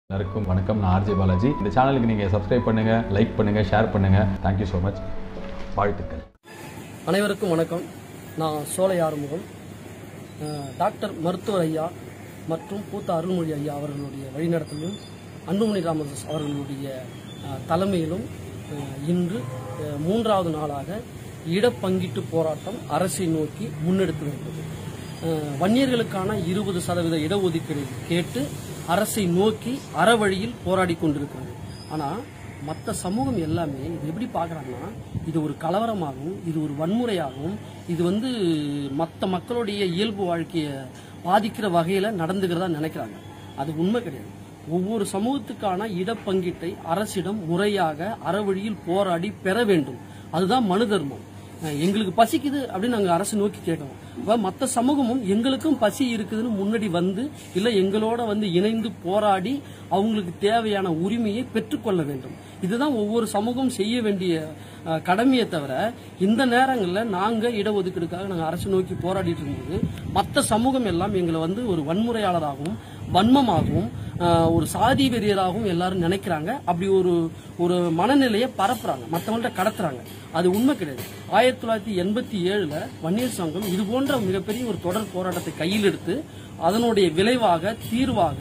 எல்லாருக்கும் வணக்கம் நான் ஆர்ஜே பாலாஜி இந்த சேனலுக்கு நீங்கள் சப்ஸ்கிரைப் பண்ணுங்கள் லைக் பண்ணுங்கள் ஷேர் பண்ணுங்கள் தேங்க்யூ ஸோ மச் வாழ்த்துக்கள் அனைவருக்கும் வணக்கம் நான் சோலை ஆறுமுகம் அஹ், டாக்டர் மருத்துவர் ஐயா மற்றும் பூத்த அருள்மொழி ஐயா அவர்களுடைய வழிநடத்தலும் அன்புமணி ராமதாஸ் அவர்களுடைய அஹ், தலைமையிலும் அஹ், இன்று அஹ், மூன்றாவது நாளாக இடப்பங்கீட்டு போராட்டம் அரசை நோக்கி முன்னெடுத்து வருகிறது அஹ், வன்னியர்களுக்கான இருபது சதவீத இடஒதுக்கீடு கேட்டு அரசை நோக்கி அறவழியில் போராடி கொண்டிருக்கிறது ஆனா மற்ற சமூகம் எல்லாமே இது எப்படி பார்க்கறாங்கன்னா இது ஒரு கலவரமாகவும் இது ஒரு வன்முறையாகவும் இது வந்து மற்ற மக்களுடைய இயல்பு வாழ்க்கையை பாதிக்கிற வகையில நடந்துக்கிறதா நினைக்கிறாங்க அது உண்மை கிடையாது ஒவ்வொரு சமூகத்துக்கான இடப்பங்கீட்டை அரசிடம் முறையாக அறவழியில் போராடி பெற வேண்டும் அதுதான் மனு தர்மம் அஹ் எங்களுக்கு பசிக்குது அப்படின்னு நாங்க அரசு நோக்கி கேட்கணும் அப்ப மற்ற சமூகமும் எங்களுக்கும் பசி இருக்குதுன்னு முன்னாடி வந்து இல்ல எங்களோட வந்து இணைந்து போராடி அவங்களுக்கு தேவையான உரிமையை பெற்றுக்கொள்ள வேண்டும் இதுதான் ஒவ்வொரு சமூகம் செய்ய வேண்டிய அஹ், கடமையை தவிர இந்த நேரங்களில் நாங்க இடஒதுக்கீடுக்காக நாங்க அரசு நோக்கி போராடிட்டு இருக்கும்போது மற்ற சமூகம் எல்லாம் எங்களை வந்து ஒரு வன்முறையாளராகவும் வன்மமாகவும் ஆஹ், ஒரு சாதி வெறியராகவும் எல்லாரும் நினைக்கிறாங்க அப்படி ஒரு ஒரு மனநிலையை பரப்புறாங்க மற்றவங்கள்ட்ட கடத்துறாங்க அது உண்மை கிடையாது ஆயிரத்தி தொள்ளாயிரத்தி எண்பத்தி ஏழுல வன்னியர் சங்கம் இது போன்ற மிகப்பெரிய ஒரு தொடர் போராட்டத்தை கையில் எடுத்து அதனுடைய விளைவாக தீர்வாக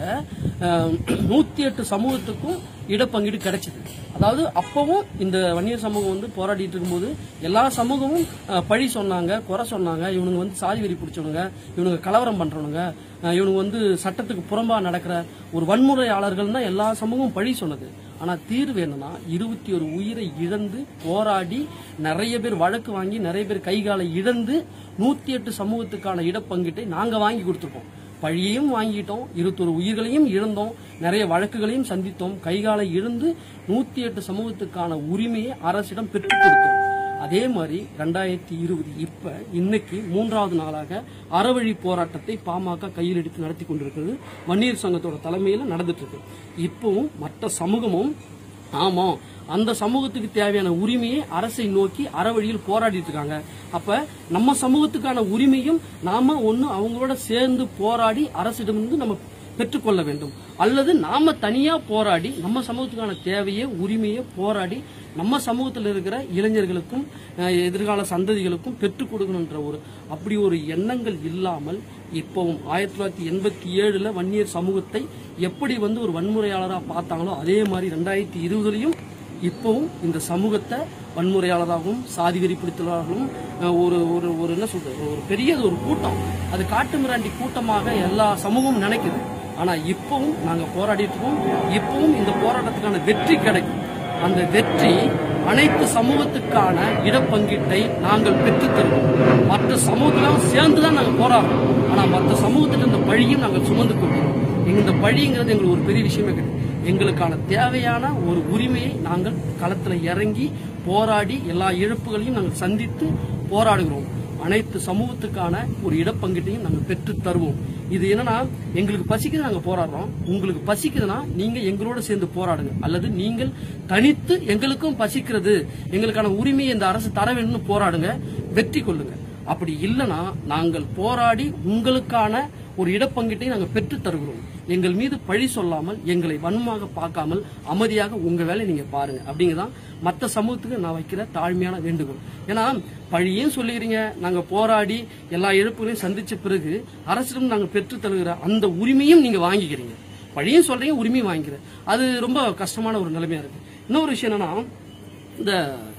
நூத்தி எட்டு சமூகத்துக்கும் இடப்பங்கீடு கிடைச்சது அதாவது அப்பவும் இந்த வன்னியர் சமூகம் வந்து போராடிட்டு இருக்கும்போது எல்லா சமூகமும் அஹ், பழி சொன்னாங்க குறை சொன்னாங்க இவனுங்க வந்து சாதி வெறி பிடிச்சவனுங்க இவனுங்க கலவரம் பண்றவனுங்க அஹ், இவனுங்க வந்து சட்டத்துக்கு புறம்பா நடக்கிற ஒரு வன்முறையாளர்கள் தான் எல்லா சமூகமும் பழி சொன்னது ஆனா தீர்வு என்னன்னா இருபத்தி ஒரு உயிரை இழந்து போராடி நிறைய பேர் வழக்கு வாங்கி நிறைய பேர் கைகாலை இழந்து நூத்தி எட்டு சமூகத்துக்கான இடப்பங்கீட்டை நாங்க வாங்கி கொடுத்துருக்கோம் பழியையும் வாங்கிட்டோம் இருபத்தொரு உயிர்களையும் இழந்தோம் நிறைய வழக்குகளையும் சந்தித்தோம் கைகாலை இழந்து நூத்தி எட்டு சமூகத்துக்கான உரிமையை அரசிடம் பெற்றுக் கொடுத்தோம் அதே மாதிரி ரெண்டாயிரத்தி இருபது இப்ப இன்னைக்கு மூன்றாவது நாளாக அறவழி போராட்டத்தை பாமக கையில் எடுத்து நடத்தி கொண்டிருக்கிறது வன்னியர் சங்கத்தோட தலைமையில நடந்துட்டு இருக்கு இப்பவும் மற்ற சமூகமும் ஆமா அந்த சமூகத்துக்கு தேவையான உரிமையை அரசை நோக்கி அறவழியில் போராடிட்டு இருக்காங்க அப்ப நம்ம சமூகத்துக்கான உரிமையும் நாம ஒண்ணு அவங்களோட சேர்ந்து போராடி அரசிடமிருந்து நம்ம பெற்றுக்கொள்ள வேண்டும் அல்லது நாம தனியா போராடி நம்ம சமூகத்துக்கான தேவையை உரிமையை போராடி நம்ம சமூகத்தில் இருக்கிற இளைஞர்களுக்கும் அஹ், எதிர்கால சந்ததிகளுக்கும் பெற்றுக் கொடுக்கணுன்ற ஒரு அப்படி ஒரு எண்ணங்கள் இல்லாமல் இப்பவும் ஆயிரத்தி தொள்ளாயிரத்தி எண்பத்தி ஏழுல வன்னியர் சமூகத்தை எப்படி வந்து ஒரு வன்முறையாளராக பார்த்தாங்களோ அதே மாதிரி ரெண்டாயிரத்தி இருபதுலையும் இப்பவும் இந்த சமூகத்தை வன்முறையாளராகவும் சாதி வெறி பிடித்தவர்களும் அஹ், ஒரு ஒரு ஒரு என்ன சொல்றது ஒரு பெரிய ஒரு கூட்டம் அது காட்டு மிராண்டி கூட்டமாக எல்லா சமூகமும் நினைக்குது ஆனா இப்பவும் நாங்க போராடிட்டு இருக்கோம் இப்பவும் இந்த போராட்டத்துக்கான வெற்றி கிடைக்கும் அந்த வெற்றி அனைத்து சமூகத்துக்கான இடப்பங்கீட்டை நாங்கள் பெற்றுத் தருவோம் மற்ற சமூகத்திலும் சேர்ந்து தான் நாங்கள் போராடுறோம் ஆனா மற்ற சமூகத்துக்கு இந்த பழியும் நாங்கள் சுமந்து கொள்கிறோம் இந்த பழிங்கிறது எங்களுக்கு ஒரு பெரிய விஷயமே கிடையாது எங்களுக்கான தேவையான ஒரு உரிமையை நாங்கள் களத்துல இறங்கி போராடி எல்லா இழப்புகளையும் நாங்கள் சந்தித்து போராடுகிறோம் அனைத்து சமூகத்துக்கான ஒரு இடப்பங்கீட்டையும் நாங்கள் பெற்று தருவோம் இது என்னன்னா எங்களுக்கு பசிக்குது நாங்க போராடுறோம் உங்களுக்கு பசிக்குதுன்னா நீங்க எங்களோட சேர்ந்து போராடுங்க அல்லது நீங்கள் தனித்து எங்களுக்கும் பசிக்கிறது எங்களுக்கான உரிமையை இந்த அரசு தர வேண்டும்னு போராடுங்க வெற்றி கொள்ளுங்க அப்படி இல்லைன்னா நாங்கள் போராடி உங்களுக்கான ஒரு இடப்பங்கீட்டை நாங்கள் பெற்று தருகிறோம் எங்கள் மீது பழி சொல்லாமல் எங்களை வன்மமாக பார்க்காமல் அமைதியாக உங்க வேலையை நீங்க பாருங்க அப்படிங்கதான் மற்ற சமூகத்துக்கு நான் வைக்கிற தாழ்மையான வேண்டுகோள் ஏன்னா பழியும் சொல்லிக்கிறீங்க நாங்க போராடி எல்லா இழப்புகளையும் சந்திச்ச பிறகு அரசிடம் நாங்க பெற்று தருகிற அந்த உரிமையும் நீங்க வாங்கிக்கிறீங்க பழியும் சொல்றீங்க உரிமையும் வாங்கிக்கிறேன் அது ரொம்ப கஷ்டமான ஒரு நிலைமையா இருக்கு இன்னொரு விஷயம் என்னன்னா இந்த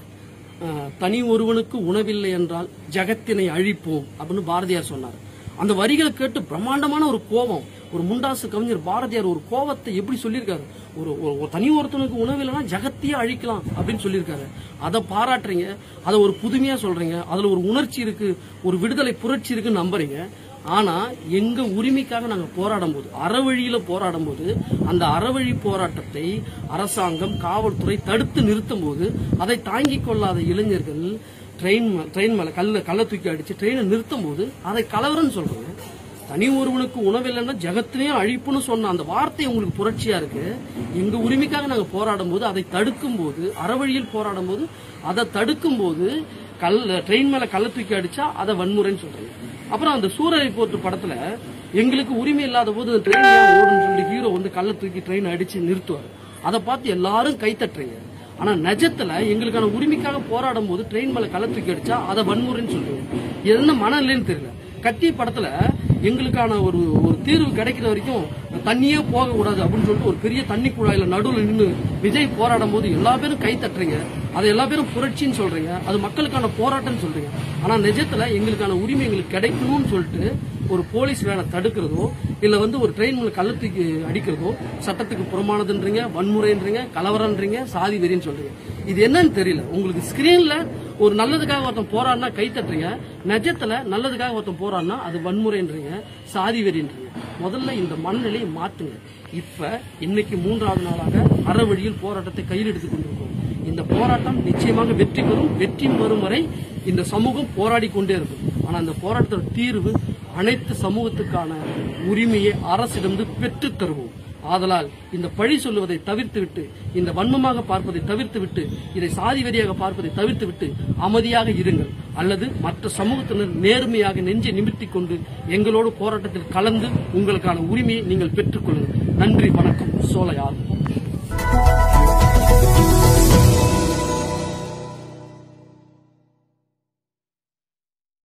அஹ், தனி ஒருவனுக்கு உணவில்லை என்றால் ஜகத்தினை அழிப்போம் அப்படின்னு பாரதியார் சொன்னார் அந்த வரிகளை கேட்டு பிரம்மாண்டமான ஒரு கோபம் ஒரு முண்டாசு கவிஞர் பாரதியார் ஒரு கோபத்தை எப்படி சொல்லியிருக்காரு ஒரு ஒரு- ஒரு தனி ஒருத்தனுக்கு உணவு இல்லைன்னா ஜகத்தையே அழிக்கலாம் அப்படின்னு சொல்லியிருக்காரு அதை பாராட்டுறீங்க அதை ஒரு புதுமையா சொல்றீங்க அதுல ஒரு உணர்ச்சி இருக்கு ஒரு விடுதலை புரட்சி இருக்குன்னு நம்புறீங்க ஆனா எங்க உரிமைக்காக நாங்க போராடும் போது அறவழியில போராடும் போது அந்த அறவழி போராட்டத்தை அரசாங்கம் காவல்துறை தடுத்து நிறுத்தும் போது அதை தாங்கிக் கொள்ளாத இளைஞர்கள் ட்ரெயின் மே- ட்ரெயின் மேல கல்ல கல்ல தூக்கி அடிச்சு ட்ரெயினை நிறுத்தும் போது அதை கலவரன்னு சொல்றாங்க தனி ஒருவனுக்கு உணவில்லைன்னா ஜகத்திலையும் அழிப்புன்னு சொன்ன அந்த வார்த்தை உங்களுக்கு புரட்சியா இருக்கு எங்க உரிமைக்காக நாங்க போராடும் போது அதை தடுக்கும் போது அறவழியில் போராடும் போது அதை தடுக்கும் போது கல் ட்ரெயின் மேல கல்ல தூக்கி அடிச்சா அதை வன்முறைன்னு சொல்றீங்க அப்புறம் அந்த சூரரை போட்டு படத்துல எங்களுக்கு உரிமை இல்லாத போது ட்ரெயின் ஏன் ஓடுன்னு சொல்லி ஹீரோ வந்து கல்ல தூக்கி ட்ரெயின் அடிச்சு நிறுத்துவார் அதை பார்த்து எல்லாரும் கை தட்டுறீங்க ஆனா நிஜத்துல எங்களுக்கான உரிமைக்காக போராடும் போது ட்ரெயின் மேல கள்ள தூக்கி அடிச்சா அதை வன்முறைன்னு சொல்றீங்க இது என்ன மனநிலைன்னு தெரியல கத்தி படத்துல எங்களுக்கான ஒரு ஒரு தீர்வு கிடைக்கிற வரைக்கும் தண்ணியே போக கூடாது அப்படின்னு சொல்லிட்டு ஒரு பெரிய தண்ணி குழாயில நடுவுல நின்று விஜய் போராடும் போது எல்லா பேரும் கை தட்டுறீங்க அதை எல்லா பேரும் புரட்சின்னு சொல்றீங்க அது மக்களுக்கான போராட்டம்னு சொல்றீங்க ஆனா நிஜத்துல எங்களுக்கான உரிமை எங்களுக்கு கிடைக்கணும்னு சொல்லிட்டு ஒரு போலீஸ் வேலை தடுக்கிறதோ இல்ல வந்து ஒரு ட்ரெயின் மேல கள்ள தூக்கி அடிக்கிறதோ சட்டத்துக்கு புறமானதுன்றீங்க வன்முறைன்றீங்க கலவரன்றீங்க சாதி வெறின்னு சொல்றீங்க இது என்னன்னு தெரியல உங்களுக்கு ஸ்கிரீன்ல ஒரு நல்லதுக்காக ஒருத்தன் போறான்னா கை தட்டுறீங்க நிஜத்துல நல்லதுக்காக ஒருத்தன் போறான்னா அது வன்முறைன்றீங்க சாதி வெறின்றீங்க முதல்ல இந்த மனநிலையை மாத்துங்க இப்ப இன்னைக்கு மூன்றாவது நாளாக அறவழியில் போராட்டத்தை கையில் எடுத்துக் கொண்டிருக்கோம் இந்த போராட்டம் நிச்சயமாக வெற்றி பெறும் வெற்றி பெறும் வரை இந்த சமூகம் போராடி கொண்டே இருக்கும் ஆனா அந்த போராட்டத்தோட தீர்வு அனைத்து சமூகத்துக்கான உரிமையை அரசிடமிருந்து பெற்றுத் தருவோம் ஆதலால் இந்த பழி சொல்லுவதை தவிர்த்துவிட்டு இந்த வன்மமாக பார்ப்பதை தவிர்த்துவிட்டு இதை சாதி வெறியாக பார்ப்பதை தவிர்த்துவிட்டு அமைதியாக இருங்கள் அல்லது மற்ற சமூகத்தினர் நேர்மையாக நெஞ்சை நிமிர்த்திக் கொண்டு எங்களோடு போராட்டத்தில் கலந்து உங்களுக்கான உரிமையை நீங்கள் பெற்றுக்கொள்ளுங்கள் நன்றி வணக்கம் சோலையார்